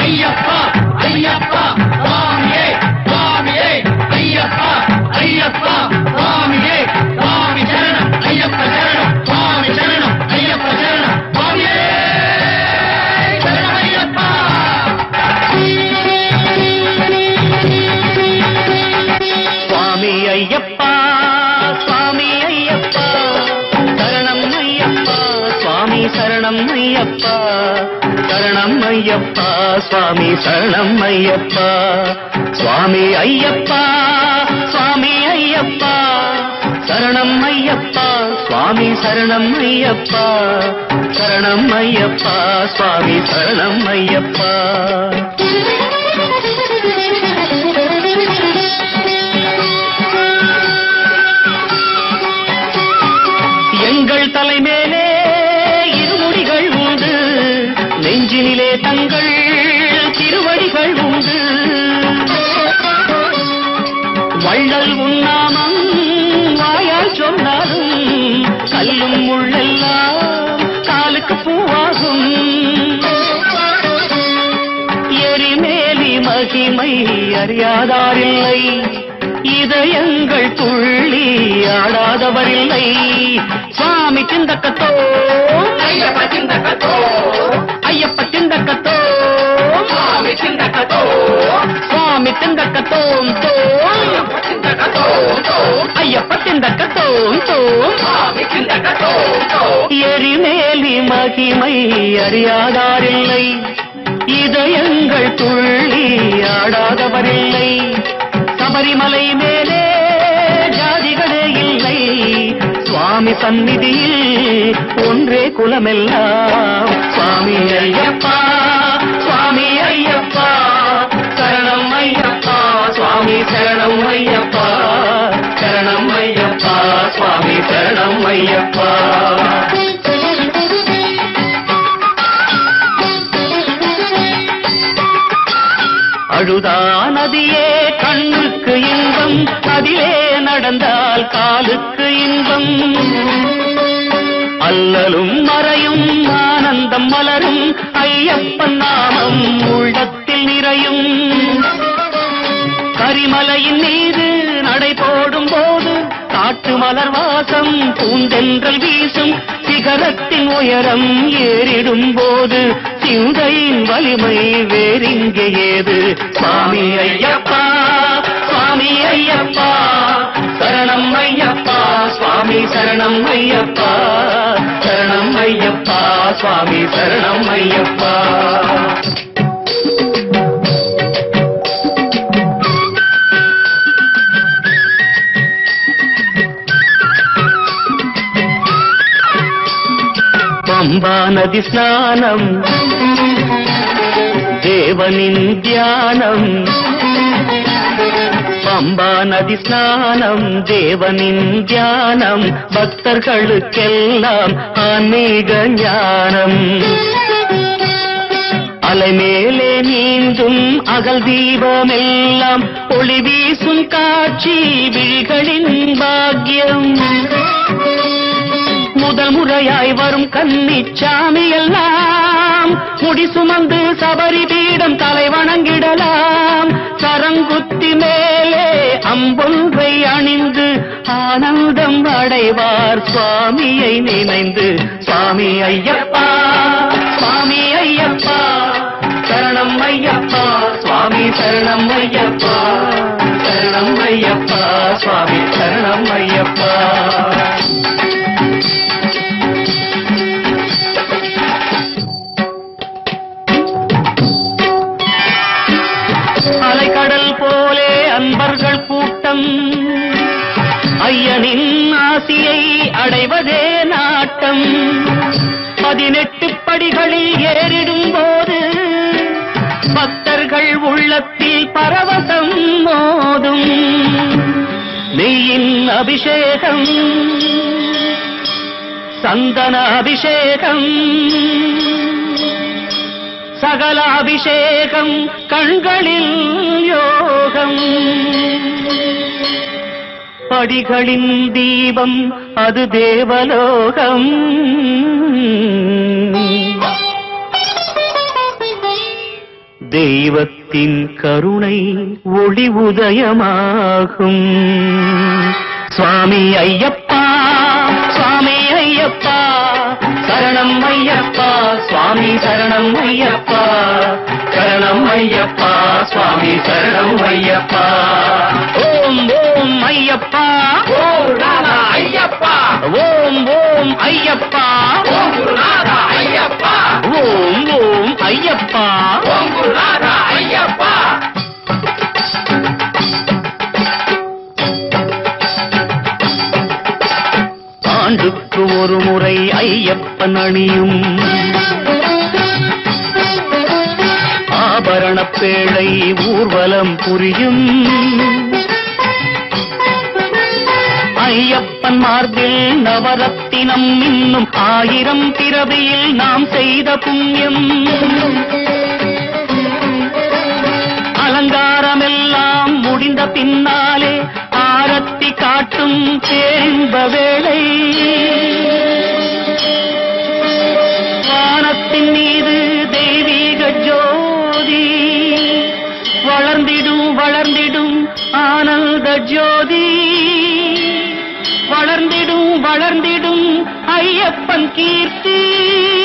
ஐயப்பா ஐயப்பா சுவாமியே சுவாமியே ஐயப்பா ஐயப்பா சுவாமியே சுவாமி சரணம் ஐயப்ப சரணம் சுவாமி சரணம் ஐயப்ப சரணம் சுவாமியே சரணம் ஐயப்பா சுவாமி ஐயப்பா சுவாமி ஐயப்பா சரணம் ஐயப்பா சுவாமி சரணம் ஐயப்பா சரணம் ஐயப்பா சுவாமி சரணம் ஐயப்பா சுவாமி ஐயப்பா சுவாமி ஐயப்பா சரணம் ஐயப்பா சுவாமி சரணம் ஐயப்பா சரணம் ஐயப்பா சுவாமி சரணம் ஐயப்பா எங்கள் தலைமேலே இருமுடிகள் உண்டு நெஞ்சினிலே தங்கள் திருவடிகள் உண்டு வள்ளல் உண்ணாமம் வாயால் சொன்னாலும் கல்லும் முள்ளெல்லாம் காலுக்கு பூவாகும் எரிமேலி மகிமை அறியாதாரில்லை இதயங்கள் துள்ளி ஆடாதவரில்லை சுவாமி சிந்தக்கத்தோ ஐயப்ப சிந்தக்கத்தோ ஐயப்ப சிந்தக்கத்தோ சுவாமி சிந்தக்கத்தோ சுவாமி சிந்தக்கத்தோம் தோம் ஐயப்ப சிந்தக்கத்தோ ஐயப்ப சிந்தக்கத்தோம் தோம் சுவாமி சிந்தக்கத்தோ எரிமேலி மகிமை அறியாதாரில்லை இதயங்கள் துள்ளி ஆடாதவரில்லை சபரிமலை மேலே ஜாதிகளே இல்லை சுவாமி சந்நிதியில் ஒன்றே குலமெல்லாம் சுவாமி ஐயப்பா சுவாமி ஐயப்பா சரணம் ஐயப்பா சுவாமி சரணம் ஐயப்பா சரணம் ஐயப்பா சுவாமி சரணம் ஐயப்பா அழுதா நதியே கண்ணுக்கு இன்பம் அதிலே நடந்தால் காலுக்கு இன்பம் அல்லலும் மறையும் ஆனந்தம் மலரும் ஐயப்பன் நாமம் உள்ளத்தில் நிறையும் கரிமலையின் மீது நடை போடும் போது காட்டு மலர் வாசம் பூந்தென்றல் வீசும் சிகரத்தின் உயரம் ஏறிடும் போது சிந்தையின் வலிமை வேறிங்கே ஏது சுவாமி ஐயப்பா சுவாமி ஐயப்பா சரணம் ஐயப்பா சுவாமி சரணம் ஐயப்பா சரணம் ஐயப்பா சுவாமி சரணம் ஐயப்பா பம்பா நதி ஸ்நானம் தேவனின் தியானம் பம்பா நதி ஸ்நானம் தேவனின் தியானம் பக்தர்களுக்கெல்லாம் ஆன்மீக ஞானம் அலைமேலே நீந்தும் அகல் தீபமெல்லாம் ஒளி வீசும் காட்சி விழிகளின் பாக்கியம் முதல் முறையாய் வரும் கன்னிச்சாமி எல்லாம் முடி சுமந்து சபரி பீடம் தலை வணங்கிடலாம் சரங்குத்தி மேலே அம்பொன்றை அணிந்து ஆனந்தம் அடைவார் சுவாமியை நினைந்து சுவாமி ஐயப்பா சுவாமி ஐயப்பா சரணம் ஐயப்பா சுவாமி சரணம் ஐயப்பா சரணம் ஐயப்பா சுவாமி சரணம் ஐயப்பா அலைக்கடல் போலே அன்பர்கள் கூட்டம் ஐயனின் ஆசியை அடைவதே நாட்டம் பதினெட்டு படிகளில் ஏறிடும் போது பக்தர்கள் உள்ளத்தில் பரவசம் மோதும் நெய்யின் அபிஷேகம் சந்தன அபிஷேகம் சகல அபிஷேகம் கண்களில் யோகம் படிகளின் தீபம் அது தேவலோகம் தெய்வத்தின் கருணை ஒளி உதயமாகும் சுவாமி ஐயப்பா சுவாமி ஐயப்பா சரணம் ஐயப்பா சுவாமி சரணம் ஐயப்பா சரணம் ஐயப்பா சுவாமி சரணம் ஐயப்பா ஓம் ஓம் ஐயப்பா ஓம் நாதா ஐயப்பா ஓம் ஓம் ஐயப்பா ஓம் குருநாதா ஐயப்பா ஓம் ஓம் ஐயப்பா ஓம் குருநாதா ஐயப்பா ஆண்டுக்கு ஒரு முறை ஐயப்பன் அணியும் ஆபரண பேழை ஊர்வலம் புரியும் ஐயப்பன் மார்பில் நவரத்தினம் இன்னும் ஆயிரம் பிறவியில் நாம் செய்த புண்ணியம் அலங்காரமெல்லாம் முடிந்த பின்னாலே ஆரத்தி காட்டும் தேம்ப வேளை வானத்தின் மீது தெய்வீக ஜோதி வளர்ந்திடும் வளர்ந்திடும் ஆனந்த ஜோதி வளர்ந்திடும் வளர்ந்திடும் ஐயப்பன் கீர்த்தி